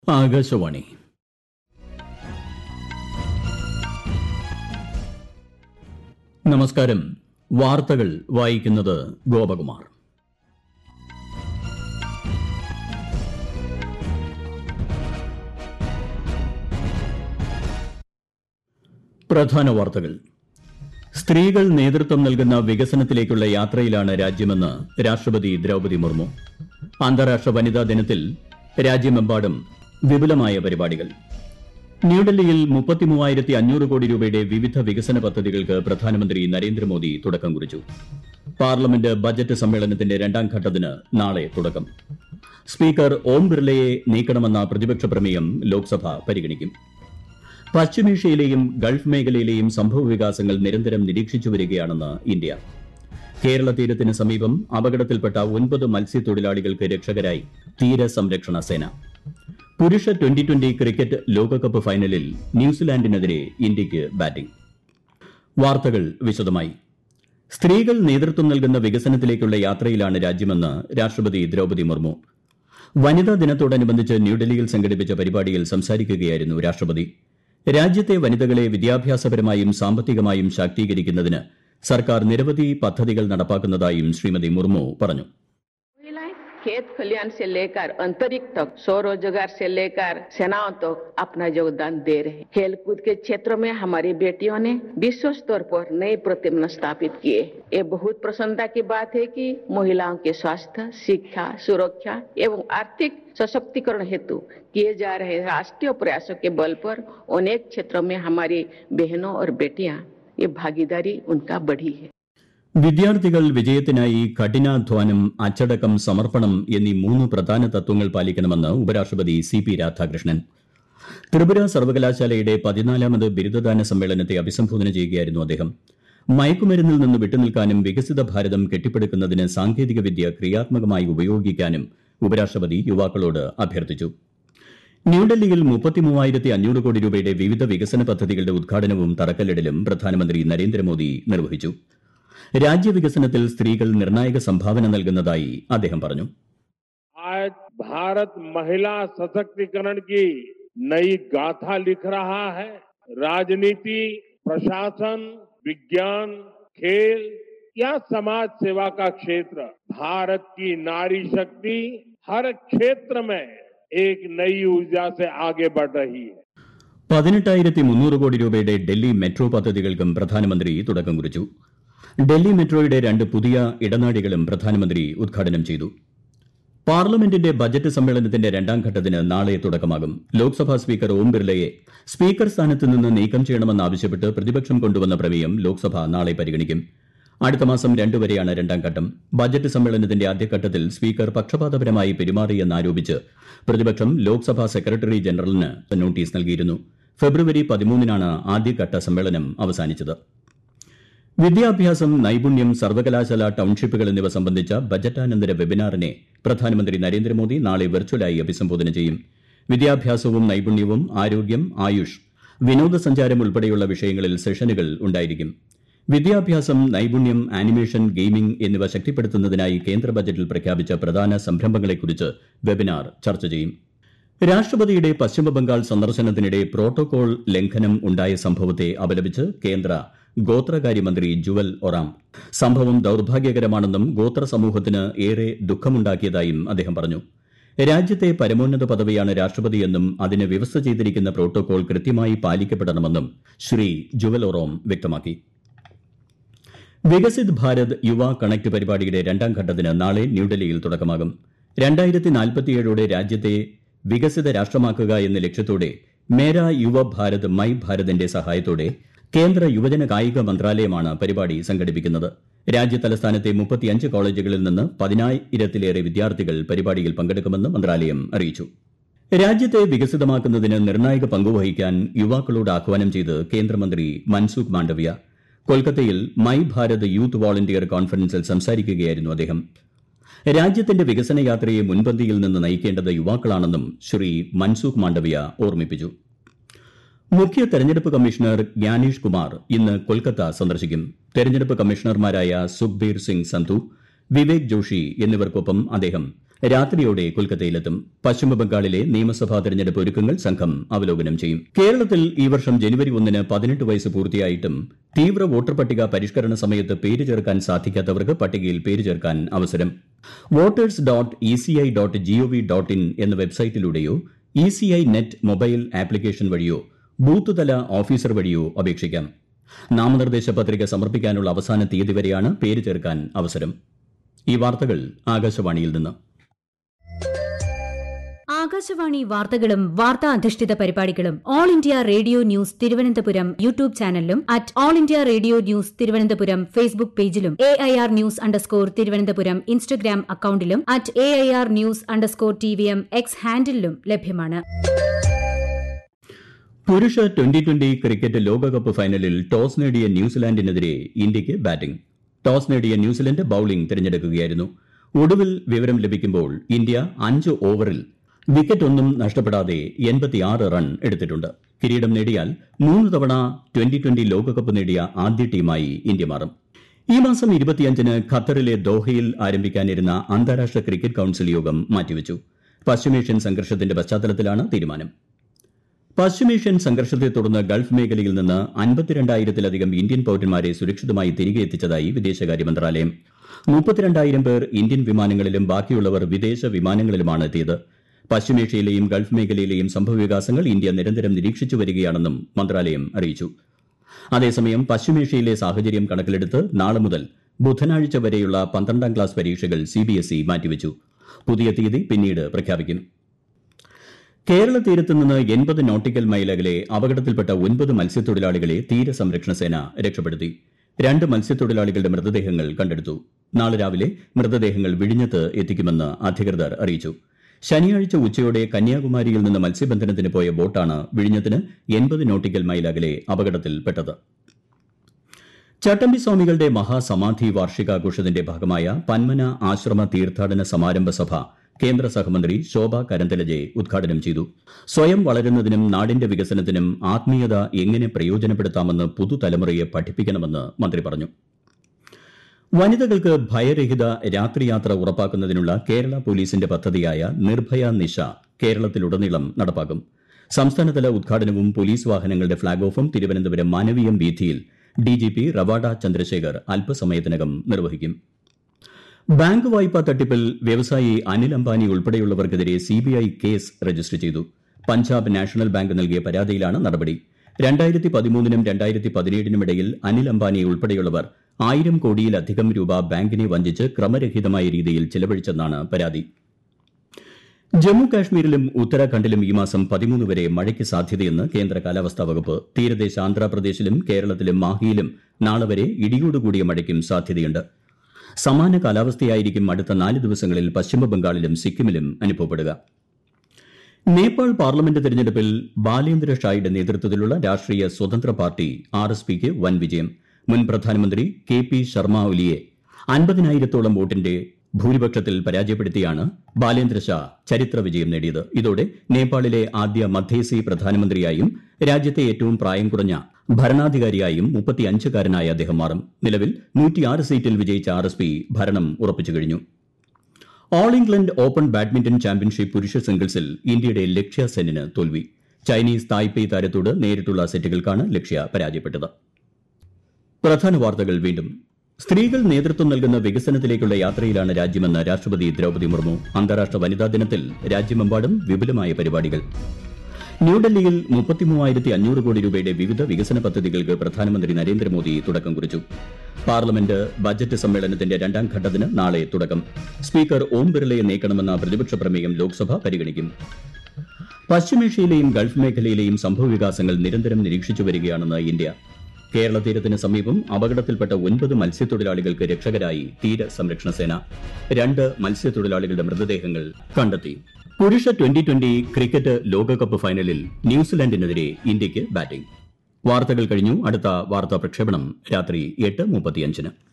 ആകാശവാണി നമസ്കാരം വാർത്തകൾ വായിക്കുന്നത് ഗോപകുമാർ പ്രധാന വാർത്തകൾ സ്ത്രീകൾ നേതൃത്വം നൽകുന്ന വികസനത്തിലേക്കുള്ള യാത്രയിലാണ് രാജ്യമെന്ന് രാഷ്ട്രപതി ദ്രൌപതി മുർമു അന്താരാഷ്ട്ര വനിതാ ദിനത്തിൽ രാജ്യമെമ്പാടും വിപുലമായ പരിപാടികൾ ന്യൂഡൽഹിയിൽ മുപ്പത്തിമൂവായിരത്തി അഞ്ഞൂറ് കോടി രൂപയുടെ വിവിധ വികസന പദ്ധതികൾക്ക് പ്രധാനമന്ത്രി നരേന്ദ്രമോദി തുടക്കം കുറിച്ചു പാർലമെന്റ് ബജറ്റ് സമ്മേളനത്തിന്റെ രണ്ടാം ഘട്ടത്തിന് നാളെ തുടക്കം സ്പീക്കർ ഓം ബിർലയെ നീക്കണമെന്ന പ്രതിപക്ഷ പ്രമേയം ലോക്സഭ പരിഗണിക്കും പശ്ചിമേഷ്യയിലെയും ഗൾഫ് മേഖലയിലെയും സംഭവ വികാസങ്ങൾ നിരന്തരം നിരീക്ഷിച്ചു വരികയാണെന്ന് ഇന്ത്യ കേരള തീരത്തിന് സമീപം അപകടത്തിൽപ്പെട്ട ഒൻപത് മത്സ്യത്തൊഴിലാളികൾക്ക് രക്ഷകരായി തീരസംരക്ഷണ സേന പുരുഷ ട്വന്റി ട്വന്റി ക്രിക്കറ്റ് ലോകകപ്പ് ഫൈനലിൽ ന്യൂസിലാൻഡിനെതിരെ ഇന്ത്യയ്ക്ക് ബാറ്റിംഗ് വാർത്തകൾ വിശദമായി സ്ത്രീകൾ നേതൃത്വം നൽകുന്ന വികസനത്തിലേക്കുള്ള യാത്രയിലാണ് രാജ്യമെന്ന് രാഷ്ട്രപതി ദ്രൌപതി മുർമു വനിതാ ദിനത്തോടനുബന്ധിച്ച് ന്യൂഡൽഹിയിൽ സംഘടിപ്പിച്ച പരിപാടിയിൽ സംസാരിക്കുകയായിരുന്നു രാഷ്ട്രപതി രാജ്യത്തെ വനിതകളെ വിദ്യാഭ്യാസപരമായും സാമ്പത്തികമായും ശാക്തീകരിക്കുന്നതിന് സർക്കാർ നിരവധി പദ്ധതികൾ നടപ്പാക്കുന്നതായും ശ്രീമതി മുർമു പറഞ്ഞു महिलाएं खेत खलियान से लेकर अंतरिक्ष तक स्वरोजगार से लेकर सेनाओं तक अपना योगदान दे रहे हैं खेल कूद के क्षेत्र में हमारी बेटियों ने विश्व स्तर पर नए प्रतिमान स्थापित किए ये बहुत प्रसन्नता की बात है कि महिलाओं के स्वास्थ्य शिक्षा सुरक्षा एवं आर्थिक सशक्तिकरण हेतु किए जा रहे राष्ट्रीय प्रयासों के बल पर अनेक क्षेत्रों में हमारी बहनों और बेटियां ये भागीदारी उनका बढ़ी है വിദ്യാർത്ഥികൾ വിജയത്തിനായി കഠിനാധ്വാനം അച്ചടക്കം സമർപ്പണം എന്നീ മൂന്ന് പ്രധാന തത്വങ്ങൾ പാലിക്കണമെന്ന് ഉപരാഷ്ട്രപതി സി പി രാധാകൃഷ്ണൻ ത്രിപുര സർവകലാശാലയുടെ പതിനാലാമത് ബിരുദദാന സമ്മേളനത്തെ അഭിസംബോധന ചെയ്യുകയായിരുന്നു അദ്ദേഹം മയക്കുമരുന്നിൽ നിന്ന് വിട്ടുനിൽക്കാനും വികസിത ഭാരതം കെട്ടിപ്പടുക്കുന്നതിന് സാങ്കേതികവിദ്യ ക്രിയാത്മകമായി ഉപയോഗിക്കാനും ഉപരാഷ്ട്രപതി യുവാക്കളോട് അഭ്യർത്ഥിച്ചു ന്യൂഡൽഹിയിൽ മുപ്പത്തിമൂവായിരത്തി അഞ്ഞൂറ് കോടി രൂപയുടെ വിവിധ വികസന പദ്ധതികളുടെ ഉദ്ഘാടനവും തറക്കല്ലിടലും പ്രധാനമന്ത്രി നരേന്ദ്രമോദി നിർവഹിച്ചു രാജ്യവികസനത്തിൽ സ്ത്രീകൾ നിർണായക സംഭാവന നൽകുന്നതായി അദ്ദേഹം പറഞ്ഞു आज भारत महिला सशक्तिकरण की नई गाथा लिख रहा है राजनीति प्रशासन विज्ञान खेल या समाज सेवा का क्षेत्र भारत की नारी शक्ति हर क्षेत्र में एक नई ऊर्जा से आगे बढ़ रही है പതിനെട്ടായിരത്തി മുന്നൂറ് കോടി രൂപയുടെ ഡൽഹി മെട്രോ പദ്ധതികൾക്കും പ്രധാനമന്ത്രി തുടക്കം കുറിച്ചു ഡൽഹി മെട്രോയുടെ രണ്ട് പുതിയ ഇടനാഴികളും പ്രധാനമന്ത്രി ഉദ്ഘാടനം ചെയ്തു പാർലമെന്റിന്റെ ബജറ്റ് സമ്മേളനത്തിന്റെ രണ്ടാം ഘട്ടത്തിന് നാളെ തുടക്കമാകും ലോക്സഭാ സ്പീക്കർ ഓം ബിർലയെ സ്പീക്കർ സ്ഥാനത്ത് നിന്ന് നീക്കം ചെയ്യണമെന്നാവശ്യപ്പെട്ട് പ്രതിപക്ഷം കൊണ്ടുവന്ന പ്രമേയം ലോക്സഭ നാളെ പരിഗണിക്കും അടുത്ത മാസം രണ്ടുവരെയാണ് രണ്ടാം ഘട്ടം ബജറ്റ് സമ്മേളനത്തിന്റെ ആദ്യഘട്ടത്തിൽ സ്പീക്കർ പക്ഷപാതപരമായി പെരുമാറിയെന്നാരോപിച്ച് പ്രതിപക്ഷം ലോക്സഭാ സെക്രട്ടറി ജനറലിന് നോട്ടീസ് നൽകിയിരുന്നു ഫെബ്രുവരി പതിമൂന്നിനാണ് ആദ്യഘട്ട സമ്മേളനം അവസാനിച്ചത് വിദ്യാഭ്യാസം നൈപുണ്യം സർവകലാശാല ടൌൺഷിപ്പുകൾ എന്നിവ സംബന്ധിച്ച ബജറ്റാനന്തര വെബിനാറിനെ പ്രധാനമന്ത്രി നരേന്ദ്രമോദി നാളെ വെർച്വലായി അഭിസംബോധന ചെയ്യും വിദ്യാഭ്യാസവും നൈപുണ്യവും ആരോഗ്യം ആയുഷ് വിനോദസഞ്ചാരം ഉൾപ്പെടെയുള്ള വിഷയങ്ങളിൽ സെഷനുകൾ ഉണ്ടായിരിക്കും വിദ്യാഭ്യാസം നൈപുണ്യം ആനിമേഷൻ ഗെയിമിംഗ് എന്നിവ ശക്തിപ്പെടുത്തുന്നതിനായി കേന്ദ്ര ബജറ്റിൽ പ്രഖ്യാപിച്ച പ്രധാന സംരംഭങ്ങളെക്കുറിച്ച് വെബിനാർ ചർച്ച ചെയ്യും രാഷ്ട്രപതിയുടെ പശ്ചിമബംഗാൾ സന്ദർശനത്തിനിടെ പ്രോട്ടോകോൾ ലംഘനം ഉണ്ടായ സംഭവത്തെ അപലപിച്ച് കേന്ദ്ര ഗോത്രകാര്യമന്ത്രി ജുവൽ ഒറാം സംഭവം ദൌർഭാഗ്യകരമാണെന്നും ഗോത്ര സമൂഹത്തിന് ഏറെ ദുഃഖമുണ്ടാക്കിയതായും അദ്ദേഹം പറഞ്ഞു രാജ്യത്തെ പരമോന്നത പദവിയാണ് രാഷ്ട്രപതിയെന്നും അതിന് വ്യവസ്ഥ ചെയ്തിരിക്കുന്ന പ്രോട്ടോകോൾ കൃത്യമായി പാലിക്കപ്പെടണമെന്നും ശ്രീ ജുവൽ ഒറോം വ്യക്തമാക്കി വികസിത് ഭാരത് യുവ കണക്ട് പരിപാടിയുടെ രണ്ടാം ഘട്ടത്തിന് നാളെ ന്യൂഡൽഹിയിൽ തുടക്കമാകും രണ്ടായിരത്തി നാൽപ്പത്തിയേഴോടെ രാജ്യത്തെ വികസിത രാഷ്ട്രമാക്കുക എന്ന ലക്ഷ്യത്തോടെ മേരാ യുവ ഭാരത് മൈ ഭാരതിന്റെ സഹായത്തോടെ കേന്ദ്ര യുവജന കായിക മന്ത്രാലയമാണ് പരിപാടി സംഘടിപ്പിക്കുന്നത് രാജ്യതലസ്ഥാനത്തെ മുപ്പത്തിയഞ്ച് കോളേജുകളിൽ നിന്ന് പതിനായിരത്തിലേറെ വിദ്യാർത്ഥികൾ പരിപാടിയിൽ പങ്കെടുക്കുമെന്ന് മന്ത്രാലയം അറിയിച്ചു രാജ്യത്തെ വികസിതമാക്കുന്നതിന് നിർണായക പങ്കുവഹിക്കാൻ യുവാക്കളോട് ആഹ്വാനം ചെയ്ത് കേന്ദ്രമന്ത്രി മൻസുഖ് മാണ്ഡവ്യ കൊൽക്കത്തയിൽ മൈ ഭാരത് യൂത്ത് വോളണ്ടിയർ കോൺഫറൻസിൽ സംസാരിക്കുകയായിരുന്നു അദ്ദേഹം രാജ്യത്തിന്റെ വികസന യാത്രയെ മുൻപന്തിയിൽ നിന്ന് നയിക്കേണ്ടത് യുവാക്കളാണെന്നും ശ്രീ മൻസുഖ് മാണ്ഡവ്യ ഓർമ്മിപ്പിച്ചു മുഖ്യ തെരഞ്ഞെടുപ്പ് കമ്മീഷണർ ജ്ഞാനേഷ് കുമാർ ഇന്ന് കൊൽക്കത്ത സന്ദർശിക്കും തെരഞ്ഞെടുപ്പ് കമ്മീഷണർമാരായ സുഖ്ബീർ സിംഗ് സന്ധു വിവേക് ജോഷി എന്നിവർക്കൊപ്പം അദ്ദേഹം രാത്രിയോടെ കൊൽക്കത്തയിലെത്തും പശ്ചിമബംഗാളിലെ നിയമസഭാ തെരഞ്ഞെടുപ്പ് ഒരുക്കങ്ങൾ സംഘം അവലോകനം ചെയ്യും കേരളത്തിൽ ഈ വർഷം ജനുവരി ഒന്നിന് പതിനെട്ട് വയസ്സ് പൂർത്തിയായിട്ടും തീവ്ര വോട്ടർ പട്ടിക പരിഷ്കരണ സമയത്ത് പേര് ചേർക്കാൻ സാധിക്കാത്തവർക്ക് പട്ടികയിൽ പേര് ചേർക്കാൻ അവസരം voters dot E C I dot G O V dot in എന്ന വെബ്സൈറ്റിലൂടെയോ E C I net mobile application വഴിയോ ബൂത്ത് തല ഓഫീസർ വഴിയോ അപേക്ഷിക്കാം നാമനിർദ്ദേശ പത്രിക സമർപ്പിക്കാനുള്ള അവസാന തീയതി വരെയാണ് പേര് ചേർക്കാൻ അവസരം ഈ വാർത്തകൾ ആകാശവാണിയിൽ നിന്ന് ആകാശവാണി വാർത്തകളും വാർത്താ അധിഷ്ഠിത പരിപാടികളും All India Radio news Thiruvananthapuram YouTube ചാനലിലും at All India Radio news Thiruvananthapuram Facebook പേജിലും A I R news underscore Thiruvananthapuram Instagram അക്കൌണ്ടിലും at A I R news underscore T V M X ഹാൻഡിലും ലഭ്യമാണ് പുരുഷ ട്വന്റി ട്വന്റി ക്രിക്കറ്റ് ലോകകപ്പ് ഫൈനലിൽ ടോസ് നേടിയ ന്യൂസിലാൻഡിനെതിരെ ഇന്ത്യയ്ക്ക് ബാറ്റിംഗ് ടോസ് നേടിയ ന്യൂസിലൻഡ് ബൌളിംഗ് തിരഞ്ഞെടുക്കുകയായിരുന്നു ഒടുവിൽ വിവരം ലഭിക്കുമ്പോൾ ഇന്ത്യ അഞ്ച് ഓവറിൽ വിക്കറ്റ് ഒന്നും നഷ്ടപ്പെടാതെ എൺപത്തിയാറ് റൺ എടുത്തിട്ടുണ്ട് കിരീടം നേടിയാൽ മൂന്ന് തവണ ട്വന്റി ട്വന്റി ലോകകപ്പ് നേടിയ ആദ്യ ടീമായി ഇന്ത്യ മാറും ഈ മാസം ഇരുപത്തിയഞ്ചിന് ഖത്തറിലെ ദോഹയിൽ ആരംഭിക്കാനിരുന്ന അന്താരാഷ്ട്ര ക്രിക്കറ്റ് കൌൺസിൽ യോഗം മാറ്റിവച്ചു പശ്ചിമേഷ്യൻ സംഘർഷത്തിന്റെ പശ്ചാത്തലത്തിലാണ് തീരുമാനം പശ്ചിമേഷ്യൻ സംഘർഷത്തെ തുടർന്ന് ഗൾഫ് മേഖലയിൽ നിന്ന് അൻപത്തിരണ്ടായിരത്തിലധികം ഇന്ത്യൻ പൌരന്മാരെ സുരക്ഷിതമായി തിരികെ എത്തിച്ചതായി വിദേശകാര്യ മന്ത്രാലയം മുപ്പത്തിരണ്ടായിരം പേർ ഇന്ത്യൻ വിമാനങ്ങളിലും ബാക്കിയുള്ളവർ വിദേശ വിമാനങ്ങളിലുമാണ് എത്തിയത് പശ്ചിമേഷ്യയിലെയും ഗൾഫ് മേഖലയിലെയും സംഭവവികാസങ്ങൾ ഇന്ത്യ നിരന്തരം നിരീക്ഷിച്ചു വരികയാണെന്നും മന്ത്രാലയം അറിയിച്ചു അതേസമയം പശ്ചിമേഷ്യയിലെ സാഹചര്യം കണക്കിലെടുത്ത് നാളെ മുതൽ ബുധനാഴ്ച വരെയുള്ള പന്ത്രണ്ടാം ക്ലാസ് പരീക്ഷകൾ സിബിഎസ്ഇ മാറ്റിവച്ചു പുതിയ തീയതി പിന്നീട് പ്രഖ്യാപിക്കും കേരള തീരത്ത് നിന്ന് എൺപത് നോട്ടിക്കൽ മൈൽ അകലെ അപകടത്തിൽപ്പെട്ട ഒൻപത് മത്സ്യത്തൊഴിലാളികളെ തീരസംരക്ഷണ സേന രക്ഷപ്പെടുത്തി രണ്ട് മത്സ്യത്തൊഴിലാളികളുടെ മൃതദേഹങ്ങൾ കണ്ടെടുത്തു നാളെ രാവിലെ മൃതദേഹങ്ങൾ വിഴിഞ്ഞത്ത് എത്തിക്കുമെന്ന് അധികൃതർ അറിയിച്ചു ശനിയാഴ്ച ഉച്ചയോടെ കന്യാകുമാരിയിൽ നിന്ന് മത്സ്യബന്ധനത്തിന് പോയ ബോട്ടാണ് വിഴിഞ്ഞത്തിന് എൺപത് നോട്ടിക്കൽ മൈൽ അകലെ അപകടത്തിൽപ്പെട്ടത് ചട്ടമ്പി സ്വാമികളുടെ മഹാസമാധി വാർഷികാഘോഷത്തിന്റെ ഭാഗമായ പന്മന ആശ്രമ തീർത്ഥാടന സമാരംഭ സഭ കേന്ദ്ര സഹമന്ത്രി ശോഭ കരന്തലജെ ഉദ്ഘാടനം ചെയ്തു സ്വയം വളരുന്നതിനും നാടിന്റെ വികസനത്തിനും ആത്മീയത എങ്ങനെ പ്രയോജനപ്പെടുത്താമെന്ന് പുതുതലമുറയെ പഠിപ്പിക്കണമെന്ന് മന്ത്രി പറഞ്ഞു വനിതകൾക്ക് ഭയരഹിത രാത്രിയാത്ര ഉറപ്പാക്കുന്നതിനുള്ള കേരള പോലീസിന്റെ പദ്ധതിയായ നിർഭയ നിശ കേരളത്തിലുടനീളം നടപ്പാക്കും സംസ്ഥാനതല ഉദ്ഘാടനവും പോലീസ് വാഹനങ്ങളുടെ ഫ്ളാഗ് ഓഫും തിരുവനന്തപുരം മാനവീയം വീഥിയിൽ ഡിജിപി റവാഡ ചന്ദ്രശേഖർ അല്പസമയത്തിനകം നിർവഹിക്കും ബാങ്ക് വായ്പാ തട്ടിപ്പിൽ വ്യവസായി അനിൽ അംബാനി ഉൾപ്പെടെയുള്ളവർക്കെതിരെ സിബിഐ കേസ് രജിസ്റ്റർ ചെയ്തു പഞ്ചാബ് നാഷണൽ ബാങ്ക് നൽകിയ പരാതിയിലാണ് നടപടി രണ്ടായിരത്തി പതിമൂന്നിനും രണ്ടായിരത്തി പതിനേഴിനും ഇടയിൽ അനിൽ അംബാനി ഉൾപ്പെടെയുള്ളവർ ആയിരം കോടിയിലധികം രൂപ ബാങ്കിനെ വഞ്ചിച്ച് ക്രമരഹിതമായ രീതിയിൽ ചെലവഴിച്ചെന്നാണ് പരാതി ജമ്മു കാശ്മീരിലും ഉത്തരാഖണ്ഡിലും ഈ മാസം പതിമൂന്ന് വരെ മഴയ്ക്ക് സാധ്യതയെന്ന് കേന്ദ്ര കാലാവസ്ഥാ വകുപ്പ് തീരദേശ ആന്ധ്രാപ്രദേശിലും കേരളത്തിലും മാഹിയിലും നാളെ വരെ ഇടിയോടുകൂടിയ മഴയ്ക്കും സാധ്യതയുണ്ട് സമാന കാലാവസ്ഥയായിരിക്കും അടുത്ത നാല് ദിവസങ്ങളിൽ പശ്ചിമബംഗാളിലും സിക്കിമിലും അനുഭവപ്പെടുക നേപ്പാൾ പാർലമെന്റ് തെരഞ്ഞെടുപ്പിൽ ബാലേന്ദ്ര ഷായുടെ നേതൃത്വത്തിലുള്ള രാഷ്ട്രീയ സ്വതന്ത്ര പാർട്ടി ആർ എസ് പിക്ക് വൻ വിജയം മുൻ പ്രധാനമന്ത്രി കെ പി ശർമ്മ ഒലിയെ അൻപതിനായിരത്തോളം വോട്ടിന്റെ ഭൂരിപക്ഷത്തിൽ പരാജയപ്പെടുത്തിയാണ് ബാലേന്ദ്ര ഷാ ചരിത്ര വിജയം നേടിയത് ഇതോടെ നേപ്പാളിലെ ആദ്യ മധ്യേസി പ്രധാനമന്ത്രിയായും രാജ്യത്തെ ഏറ്റവും പ്രായം കുറഞ്ഞ ഭരണാധികാരിയായും മുപ്പത്തിയഞ്ചുകാരനായ അദ്ദേഹം മാറും നിലവിൽ നൂറ്റിയാറ് സീറ്റിൽ വിജയിച്ച ആർ എസ് പി ഭരണം ഉറപ്പിച്ചു കഴിഞ്ഞു All England Open badminton championship പുരുഷ സിംഗിൾസിൽ ഇന്ത്യയുടെ ലക്ഷ്യ സെന്നിന് തോൽവി ചൈനീസ് തായ്പേയ് താരത്തോട് നേരിട്ടുള്ള സെറ്റുകൾക്കാണ് ലക്ഷ്യ പരാജയപ്പെട്ടത് പ്രധാന വാർത്തകൾ വീണ്ടും സ്ത്രീകൾ നേതൃത്വം നൽകുന്ന വികസനത്തിലേക്കുള്ള യാത്രയിലാണ് രാജ്യമെന്ന് രാഷ്ട്രപതി ദ്രൌപദി മുർമു അന്താരാഷ്ട്ര വനിതാ ദിനത്തിൽ രാജ്യമെമ്പാടും വിപുലമായ പരിപാടികൾ ന്യൂഡൽഹിയിൽ മുപ്പത്തിമൂവായിരത്തി അഞ്ഞൂറ് കോടി രൂപയുടെ വിവിധ വികസന പദ്ധതികൾക്ക് പ്രധാനമന്ത്രി നരേന്ദ്രമോദി തുടക്കം കുറിച്ചു പാർലമെന്റ് ബജറ്റ് സമ്മേളനത്തിന്റെ രണ്ടാം ഘട്ടത്തിന് നാളെ തുടക്കം സ്പീക്കർ ഓം ബിർളയെ നീക്കണമെന്ന പ്രതിപക്ഷ പ്രമേയം ലോക്സഭ പരിഗണിക്കും പശ്ചിമേഷ്യയിലെയും ഗൾഫ് മേഖലയിലെയും സംഭവവികാസങ്ങൾ നിരന്തരം നിരീക്ഷിച്ചു വരികയാണെന്ന് ഇന്ത്യ കേരള തീരത്തിന് സമീപം അപകടത്തിൽപ്പെട്ട ഒൻപത് മത്സ്യത്തൊഴിലാളികൾക്ക് രക്ഷകരായി തീര സംരക്ഷണ സേന രണ്ട് മത്സ്യത്തൊഴിലാളികളുടെ മൃതദേഹങ്ങൾ കണ്ടെത്തി പുരുഷ ട്വന്റി ട്വന്റി ക്രിക്കറ്റ് ലോകകപ്പ് ഫൈനലിൽ ന്യൂസിലാൻഡിനെതിരെ ഇന്ത്യയ്ക്ക് ബാറ്റിംഗ് വാർത്തകൾ കഴിഞ്ഞു അടുത്ത വാർത്താ പ്രക്ഷേപണം രാത്രി എട്ട് മുപ്പത്തിയഞ്ചിന്